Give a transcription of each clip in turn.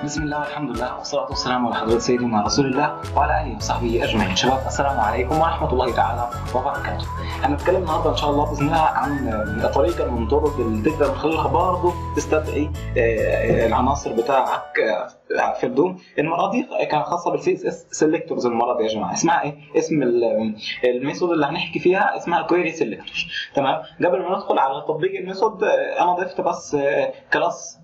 بسم الله والحمد لله والصلاة والسلام على حضرة سيدنا رسول الله وعلى آله وصحبه أجمعين شباب السلام عليكم ورحمة الله تعالى وبركاته هنتكلم النهارده إن شاء الله بإذن الله عن طريقة من طرق اللي تقدر من خلالها برضه تستدعي آه، العناصر بتاعك آه، في الدوم المرة دي كانت خاصة بالسي اس اس سيلكتورز المرة دي يا جماعة اسمها ايه؟ اسم ال- الميثود اللي هنحكي فيها اسمها كويري سيلكتور تمام؟ قبل ما ندخل على تطبيق الميثود آه، انا ضفت بس آه، كلاس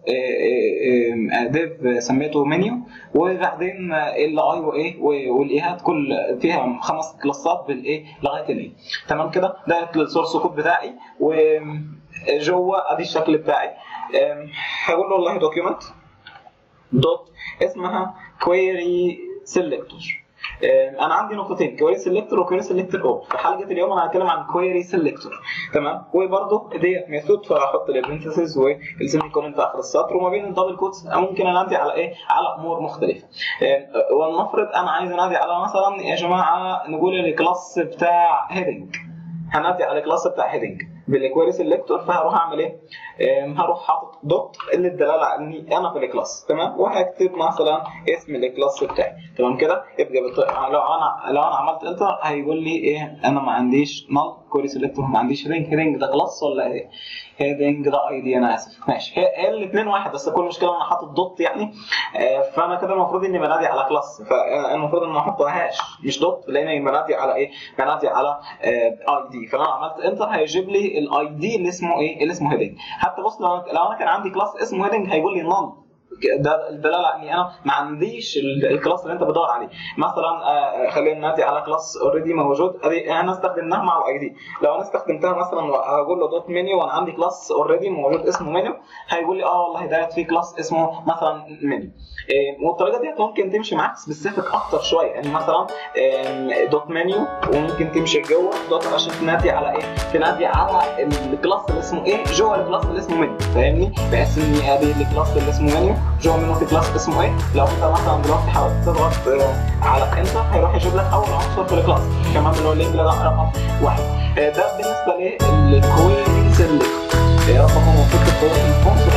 ديف سميته منيو وبعدين الاي وايه والايهات كل فيها خمس كلاسات بالايه لغايه الايه تمام كده ده السورس كود بتاعي وجوه ادي الشكل بتاعي أم، هقول له والله دوكيومنت دوت اسمها كويري سيلكتور انا عندي نقطتين كويري سيلكتور وكويري سيلكتور او في حلقه اليوم انا هتكلم عن كويري سيلكتور تمام وبرده ديت ميثود فاحط البرنتسز والسيمي كولن في اخر السطر وما بين الدبل كوتس ممكن انادي على ايه على امور مختلفه آه، ولنفرض انا عايز انادي على مثلا يا جماعه نقول الكلاس بتاع هيدنج هنادي على الكلاس بتاع هيدنج بالكويري سيلكتور فهروح اعمل ايه؟ آم، هروح حاطط دوت اللي الدلاله على اني انا في الكلاس تمام وهكتب مثلا اسم الكلاس بتاعي تمام كده يبقى بت... لو انا لو انا عملت انتر هيقول لي ايه انا ما عنديش نل كويري سيلكتور ما عنديش هيدنج هيدنج ده كلاس ولا ايه؟ هيدنج ده اي دي انا اسف ماشي هي الاثنين واحد بس كل مشكله انا حاطط دوت يعني آه، فانا كده المفروض اني بنادي على كلاس فالمفروض ان ما احطهاش مش دوت لان بنادي على ايه؟ بنادي على اي دي فانا عملت انتر هيجيب لي الاي دي اللي اسمه ايه؟ اللي اسمه هيدنج حتى بص لو لو انا كان عندي كلاس اسمه هيدنج هيقول لي نل ده الدلاله اني انا ما عنديش ال- الكلاس اللي انت بتدور عليه مثلا آه، خلينا نادي على كلاس اوريدي موجود ادي انا استخدمناها مع الاي دي لو انا استخدمتها مثلا هقول له دوت منيو وانا عندي كلاس اوريدي موجود اسمه منيو هيقول لي اه والله ده في كلاس اسمه مثلا منيو إيه، والطريقه ديت ممكن تمشي معاك سبيسيفيك اكتر شويه يعني مثلا آم، دوت منيو وممكن تمشي جوه دوت عشان تنادي على ايه؟ تنادي على الكلاس اللي اسمه ايه؟ جوه الكلاس اللي اسمه منيو فاهمني؟ بحيث ان ادي الكلاس اللي اسمه منيو جوه منه في كلاس اسمه ايه؟ لو انت مثلا دلوقتي حاولت تضغط آه، على انتر هيروح يجيب لك اول عنصر في الكلاس كمان اللي هو اللينك ده رقم واحد آه، ده بالنسبه للكويري سيلكت يا رب اكون وفقت في الكورس